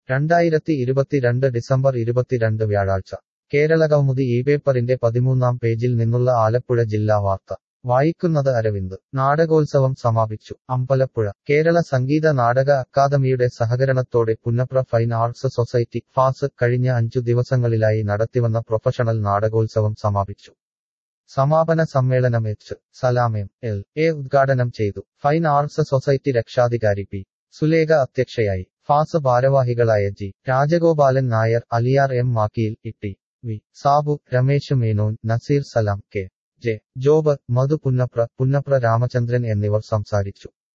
രണ്ടായിരത്തി ഇരുപത്തിരണ്ട് ഡിസംബർ ഇരുപത്തിരണ്ട് വ്യാഴാഴ്ച കേരള കൗമുദി ഈ പേപ്പറിന്റെ പതിമൂന്നാം പേജിൽ നിന്നുള്ള ആലപ്പുഴ ജില്ലാ വാർത്ത വായിക്കുന്നത് അരവിന്ദ് നാടകോത്സവം സമാപിച്ചു അമ്പലപ്പുഴ കേരള സംഗീത നാടക അക്കാദമിയുടെ സഹകരണത്തോടെ Punnapra fine arts society FAS കഴിഞ്ഞ അഞ്ചു ദിവസങ്ങളിലായി നടത്തിവന്ന പ്രൊഫഷണൽ നാടകോത്സവം സമാപിച്ചു സമാപന സമ്മേളനം എച്ച് സലാമയം എൽ എ ഉദ്ഘാടനം ചെയ്തു ഫൈൻ ആർട്സ് സൊസൈറ്റി രക്ഷാധികാരി പി സുലേഖ അധ്യക്ഷയായി ഫാസ് ഭാരവാഹികളായ G Rajagopalan Nair Aliyar M Makkiyil Itty V Sabu Ramesh Menon Naseer Salam K J Job Madhu Punnapra Punnapra Ramachandran എന്നിവർ സംസാരിച്ചു